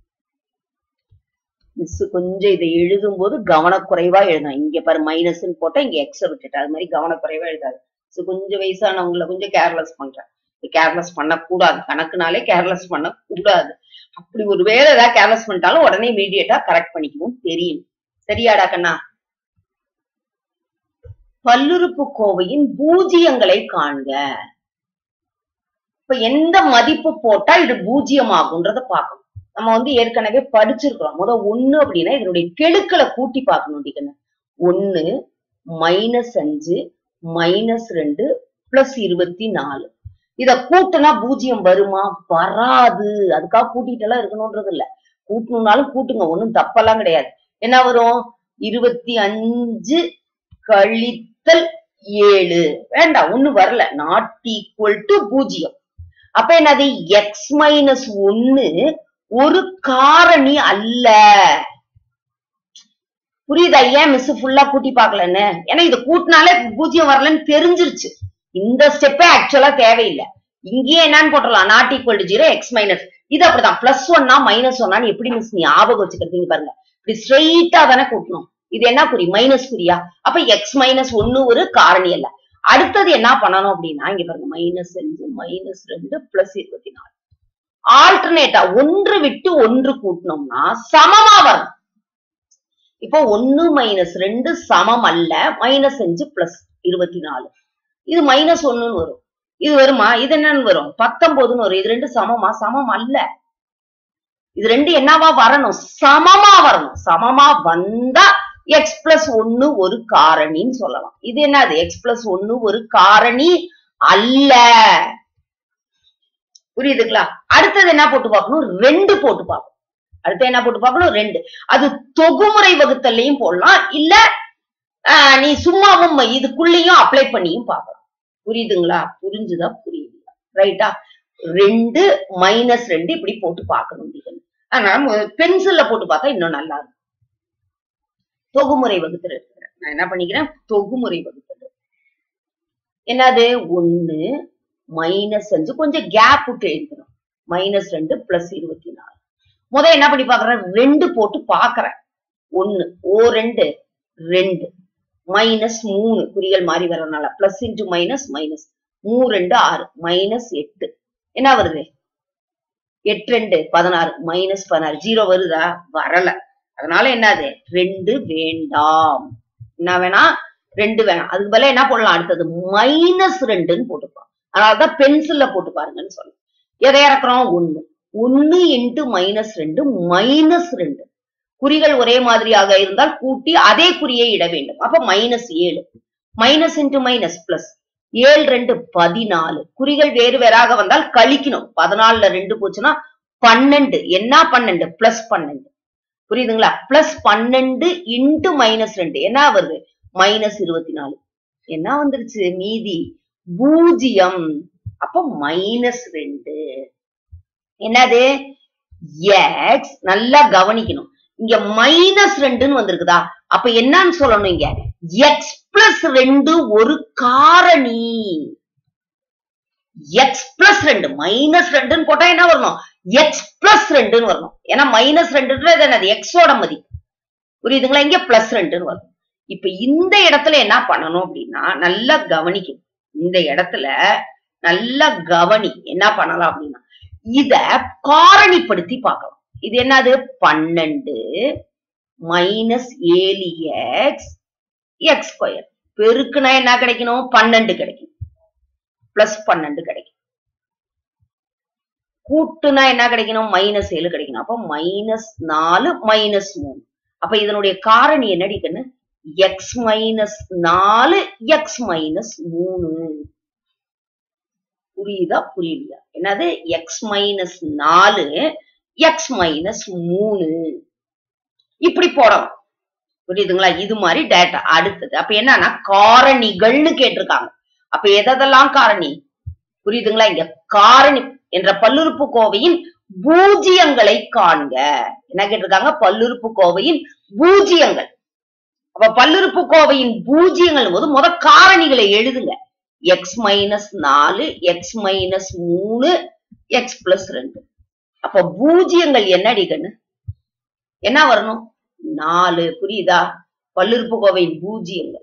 மிஸ் கொஞ்சம் இதை எழுதும் போது கவனக்குறைவா எழுதணும் இங்க பாரு மைனஸ்ன்னு போட்டா இங்க எக்ஸ விட்டுட்டு அது மாதிரி கவனக்குறைவா எழுதாது So கொஞ்சம் வயசானவங்கள கொஞ்சம் கேர்லெஸ் பண்றேன் கேர்லெஸ் பண்ணக்கூடாது கணக்குனாலே கேர்லெஸ் பண்ணக்கூடாது அப்படி ஒரு வேலை ஏதாவது கேர்லெஸ் பண்ணிட்டாலும் உடனே இமீடியட்டா கரெக்ட் பண்ணிக்கணும் தெரியும் சரியாடா கண்ணா பல்லுறுப்பு கோவையின் பூஜ்ஜியங்களை காண்க இப்ப எந்த மதிப்பு போட்டா இது பூஜ்ஜியம் ஆகுன்றத பார்க்கணும் நம்ம வந்து ஏற்கனவே படிச்சிருக்கிறோம் முத ஒண்ணு அப்படின்னா இதனுடைய கெழுக்களை கூட்டி பார்க்கணும் டிக்கன்னு ஒண்ணு மைனஸ் அஞ்சு மைனஸ் ரெண்டு பிளஸ் இருபத்தி நாலு இத கூட்டுனா பூஜ்ஜியம் வருமா வராது அதுக்காக கூட்டிட்டு எல்லாம் இருக்கணும்ன்றது இல்ல கூட்டணும்னாலும் கூட்டுங்க ஒண்ணும் தப்பெல்லாம் கிடையாது என்ன வரும் இருபத்தி அஞ்சு கழித்தல் ஏழு வேண்டாம் ஒண்ணு வரல நாட் ஈக்குவல் டு பூஜ்ஜியம் அப்ப என்னது எக்ஸ் மைனஸ் ஒன்னு ஒரு காரணி அல்ல புரியுதா ஏன் மிஸ் ஃபுல்லா கூட்டி பார்க்கலன்னு ஏன்னா இது கூட்டினாலே பூஜ்ஜியம் வரலன்னு தெரிஞ்சிருச்சு இந்த ஸ்டெப்பே ஆக்சுவலா தேவையில்லை இங்கேயே என்னன்னு போட்டுடலாம் not equal to zero x minus இது அப்படிதான் பிளஸ் ஒன்னா மைனஸ் ஒன்னான்னு எப்படி மிஸ் நீ ஞாபகம் வச்சுக்கிறீங்க பாருங்க இப்படி ஸ்ட்ரெயிட்டா தானே கூட்டணும் இது என்ன குறி மைனஸ் குறியா அப்ப எக்ஸ் மைனஸ் ஒன்னு ஒரு காரணி அல்ல அடுத்தது என்ன பண்ணணும் அப்படின்னா இங்க பாருங்க மைனஸ் அஞ்சு மைனஸ் ரெண்டு பிளஸ் இருபத்தி நாலு ஆல்டர்னேட்டா ஒன்று விட்டு ஒன்று கூட்டினோம்னா சமமா வரும் இப்போ ஒன்னு மைனஸ் ரெண்டு சமம் அல்ல மைனஸ் அஞ்சு பிளஸ் இருபத்தி நாலு இது மைனஸ் ஒண்ணுன்னு வரும் இது வருமா இது என்னன்னு வரும் பத்தொன்பதுன்னு வரும் இது ரெண்டு சமமா சமம் அல்ல இது ரெண்டு என்னவா வரணும் சமமா வரணும் சமமா வந்தா எக்ஸ் பிளஸ் ஒன்னு ஒரு காரணின்னு சொல்லலாம் இது என்னது எக்ஸ் பிளஸ் ஒன்னு ஒரு காரணி அல்ல புரியுதுங்களா அடுத்தது என்ன போட்டு பார்க்கணும் ரெண்டு போட்டு பார்க்கணும் அடுத்து என்ன போட்டு பார்க்கணும் ரெண்டு அது தொகுமுறை வகுத்தல்லையும் போடலாம் இல்ல ஆஹ், நீ சும்மாவும் இதுக்குள்ளேயும் அப்ளை பண்ணியும் பார்க்கலாம் புரியுதுங்களா புரிஞ்சுதா புரியுதுங்களா ரைட்டா ரெண்டு மைனஸ் ரெண்டு இப்படி போட்டு பார்க்கணும் இது அதனால பென்சில்ல போட்டு பார்த்தா இன்னும் நல்லா இருக்கும் தொகுமுறை வகுத்தல் எடுத்துக்கிறேன் நான் என்ன பண்ணிக்கிறேன் தொகுமுறை வகுத்தல் என்னது ஒண்ணு மைனஸ் அஞ்சு கொஞ்சம் கேப் விட்டு எழுதணும் மைனஸ் ரெண்டு பிளஸ் இருபத்தி நாலு முத என்ன பண்ணி பாக்குறேன் ரெண்டு போட்டு பாக்குறேன் ஒண்ணு ஓ ரெண்டு ரெண்டு மைனஸ் மூணு குறிகள் மாறி வர்றதுனால பிளஸ் இன்டு மைனஸ் மைனஸ் மூ ரெண்டு ஆறு மைனஸ் எட்டு என்ன வருது எட்டு ரெண்டு பதினாறு மைனஸ் பதினாறு ஜீரோ வருதா வரல அதனால என்னது ரெண்டு வேண்டாம் என்ன வேணா ரெண்டு வேணாம் அதுக்கு பதிலா என்ன போடலாம் அடுத்தது மைனஸ் ரெண்டுன்னு போட்டுப்போம் அதனாலதான் பென்சில்ல போட்டு பாருங்கன்னு சொல்றேன் எதை இறக்குறோம் ஒண்ணு ஒண்ணு இன்ட்டு மைனஸ் ரெண்டு மைனஸ் ரெண்டு குறிகள் ஒரே மாதிரியாக இருந்தால் கூட்டி அதே குறியை இட வேண்டும் அப்ப மைனஸ் ஏழு மைனஸ் இன்ட்டு மைனஸ் பிளஸ் ஏழு ரெண்டு பதினாலு குறிகள் வேறு வேறாக வந்தால் கழிக்கணும் பதினாலுல ரெண்டு போச்சுன்னா பன்னெண்டு என்ன பன்னெண்டு பிளஸ் பன்னெண்டு புரியுதுங்களா பிளஸ் பன்னெண்டு இன்ட்டு மைனஸ் ரெண்டு என்ன வருது மைனஸ் இருபத்தி நாலு என்ன வந்துருச்சு மீதி பூஜ்ஜியம் அப்போ மைனஸ் ரெண்டு என்னது எக்ஸ் நல்லா கவனிக்கணும் இங்க மைனஸ் ரெண்டுன்னு வந்திருக்குதா அப்ப என்னன்னு சொல்லணும் இங்க எக்ஸ் பிளஸ் ரெண்டு ஒரு காரணி எக்ஸ் பிளஸ் ரெண்டு மைனஸ் ரெண்டுன்னு போட்டா என்ன வரணும் எக்ஸ் பிளஸ் ரெண்டுன்னு வரணும் ஏன்னா மைனஸ் ரெண்டுன்றது என்னது எக்ஸோட மதிப்பு புரியுதுங்களா இங்க பிளஸ் ரெண்டுன்னு வரும் இப்ப இந்த இடத்துல என்ன பண்ணணும் அப்படின்னா நல்லா கவனிக்கணும் இந்த இடத்துல நல்லா கவனி என்ன பண்ணலாம் அப்படின்னா இத காரணிப்படுத்தி பார்க்கலாம் இது என்னது பன்னெண்டு மைனஸ் ஏழு எக்ஸ் எக்ஸ் ஸ்கொயர் பெருக்குனா என்ன கிடைக்கணும் பன்னெண்டு கிடைக்கும் பிளஸ் பன்னெண்டு கிடைக்கும் கூட்டுனா என்ன கிடைக்கணும் மைனஸ் ஏழு கிடைக்கணும் அப்போ மைனஸ் நாலு மைனஸ் மூணு அப்ப இதனுடைய காரணி என்னடி கண்ணு எக்ஸ் மைனஸ் நாலு எக்ஸ் மைனஸ் மூணு புரியுதா புரியலையா என்னது எக்ஸ் மைனஸ் நாலு எக்ஸ் மைனஸ் மூணு இப்படி போடலாம் புரியுதுங்களா இது மாதிரி டேட்டா அடுத்தது அப்ப என்னன்னா காரணிகள்னு கேட்டிருக்காங்க அப்ப எதெல்லாம் காரணி புரியுதுங்களா இங்க காரணி என்ற பல்லுறுப்பு கோவையின் பூஜ்ஜியங்களை காண்க என்ன கேட்டிருக்காங்க பல்லுறுப்பு கோவையின் பூஜ்ஜியங்கள் அப்ப பல்லுறுப்பு கோவையின் பூஜ்ஜியங்கள் போது முத காரணிகளை எழுதுங்க எக்ஸ் மைனஸ் நாலு எக்ஸ் மைனஸ் மூணு எக்ஸ் பிளஸ் ரெண்டு அப்ப பூஜ்ஜியங்கள் என்னடி கண்ணு என்ன வரணும் நாலு புரியுதா பல்லுறுப்பு கோவையின் பூஜ்ஜியங்கள்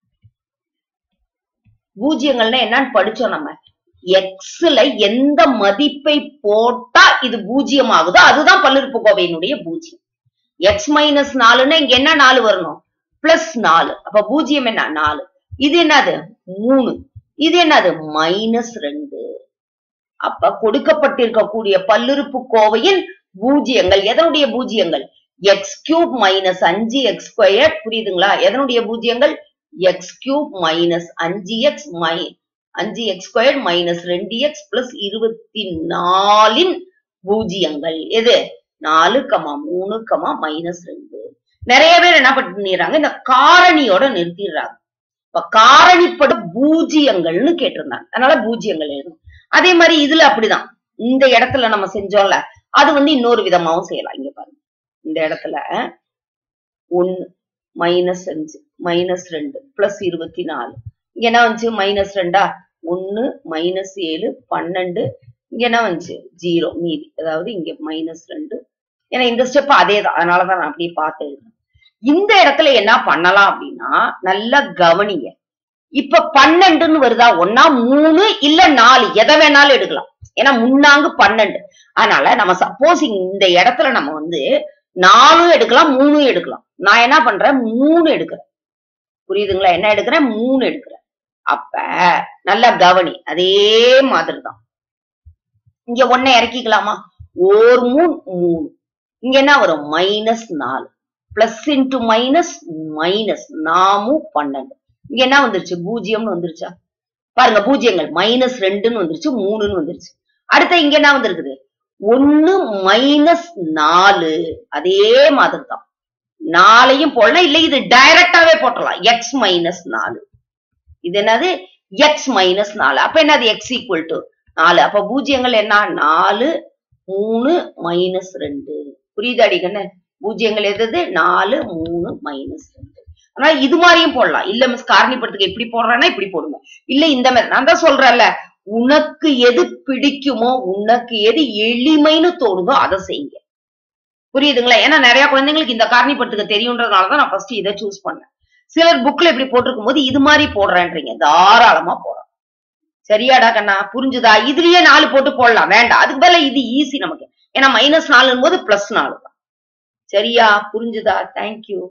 பூஜ்ஜியங்கள்னா என்னன்னு படிச்சோம் நம்ம எக்ஸ்ல எந்த மதிப்பை போட்டா இது பூஜ்ஜியம் ஆகுதோ அதுதான் பல்லுறுப்பு கோவையினுடைய பூஜ்ஜியம் எக்ஸ் மைனஸ் நாலுன்னா இங்க என்ன நாலு வரணும் பிளஸ் நாலு அப்ப பூஜ்ஜியம் என்ன நாலு இது என்னது மூணு இது என்னது மைனஸ் ரெண்டு அப்ப கொடுக்கப்பட்டிருக்கக்கூடிய பல்லுறுப்பு கோவையின் பூஜ்ஜியங்கள் எதனுடைய பூஜ்ஜியங்கள் எக்ஸ் கியூப் மைனஸ் அஞ்சு எக்ஸ் ஸ்கொயர் புரியுதுங்களா எதனுடைய பூஜ்ஜியங்கள் எக்ஸ் கியூப் மைனஸ் அஞ்சு எக்ஸ் மை அஞ்சு எக்ஸ் ஸ்கொயர் மைனஸ் ரெண்டு எக்ஸ் பிளஸ் இருபத்தி நாலின் பூஜ்ஜியங்கள் எது நாலு கமா மூணு கமா மைனஸ் ரெண்டு நிறைய பேர் என்ன பண்ணிடுறாங்க இந்த காரணியோட நிறுத்திடுறாங்க இப்ப காரணிப்பட பூஜ்ஜியங்கள்னு கேட்டிருந்தாங்க அதனால பூஜ்ஜியங்கள் எழுதணும் அதே மாதிரி இதுல அப்படிதான் இந்த இடத்துல நம்ம செஞ்சோம்ல அது வந்து இன்னொரு விதமாவும் செய்யலாம் இங்க பாருங்க இந்த இடத்துல ஒன்னு மைனஸ் அஞ்சு மைனஸ் ரெண்டு பிளஸ் இருபத்தி நாலு இங்க என்ன வந்துச்சு மைனஸ் ரெண்டா ஒன்னு மைனஸ் ஏழு பன்னெண்டு இங்க என்ன வந்துச்சு ஜீரோ மீதி அதாவது இங்க மைனஸ் ரெண்டு ஏன்னா இந்த ஸ்டெப் அதே தான் அதனாலதான் நான் அப்படியே பார்த்து எழுதுறேன் இந்த இடத்துல என்ன பண்ணலாம் அப்படின்னா நல்லா கவனிங்க இப்ப பன்னெண்டுன்னு வருதா ஒன்னா மூணு இல்ல நாலு எதை வேணாலும் எடுக்கலாம் ஏன்னா முன்னாங்கு பன்னெண்டு அதனால நம்ம சப்போஸ் இந்த இடத்துல நம்ம வந்து நாலும் எடுக்கலாம் மூணும் எடுக்கலாம் நான் என்ன பண்றேன் மூணு எடுக்கிறேன் புரியுதுங்களா என்ன எடுக்கிறேன் மூணு எடுக்கிறேன் அப்ப நல்லா கவனி அதே மாதிரி தான் இங்க ஒன்ன இறக்கிக்கலாமா ஒரு மூணு மூணு இங்க என்ன வரும் மைனஸ் நாலு பிளஸ் இன்டு மைனஸ் மைனஸ் நாமும் பன்னெண்டு இங்க என்ன வந்துருச்சு பூஜ்ஜியம்னு வந்துருச்சா பாருங்க பூஜ்ஜியங்கள் மைனஸ் ரெண்டுன்னு வந்துருச்சு மூணுன்னு வந்துருச்சு அடுத்த இங்க என்ன வந்திருக்குது ஒன்னு மைனஸ் நாலு அதே மாதிரி தான் நாலையும் போடலாம் இல்ல இது டைரக்டாவே போட்டலாம் எக்ஸ் மைனஸ் நாலு இது என்னது எக்ஸ் மைனஸ் நாலு அப்ப என்னது எக்ஸ் ஈக்குவல் டு நாலு அப்ப பூஜ்ஜியங்கள் என்ன நாலு மூணு மைனஸ் ரெண்டு புரியுதாடி கண்ணு பூஜ்ஜியங்கள் எது நாலு மூணு மைனஸ் ரெண்டு ஆனா இது மாதிரியும் போடலாம் இல்ல மிஸ் காரணிப்படுத்துக்கு எப்படி போடுறேன்னா இப்படி போடுங்க இல்ல இந்த மாதிரி நான் தான் சொல்றேன்ல உனக்கு எது பிடிக்குமோ உனக்கு எது எளிமைன்னு தோணுதோ அதை செய்யுங்க புரியுதுங்களா ஏன்னா நிறைய குழந்தைங்களுக்கு இந்த காரணிப்படுத்துக்க தெரியுன்றதுனாலதான் நான் ஃபர்ஸ்ட் இதை சூஸ் பண்ணேன் சிலர் புக்ல இப்படி போட்டிருக்கும் போது இது மாதிரி போடுறேன்றீங்க தாராளமா போடலாம் சரியாடா கண்ணா புரிஞ்சுதா இதுலயே நாலு போட்டு போடலாம் வேண்டாம் அதுக்கு பதிலா இது ஈஸி நமக்கு ஏன்னா மைனஸ் நாலுன்னு போது பிளஸ் நாலு தான் சரியா புரிஞ்சுதா தேங்க்யூ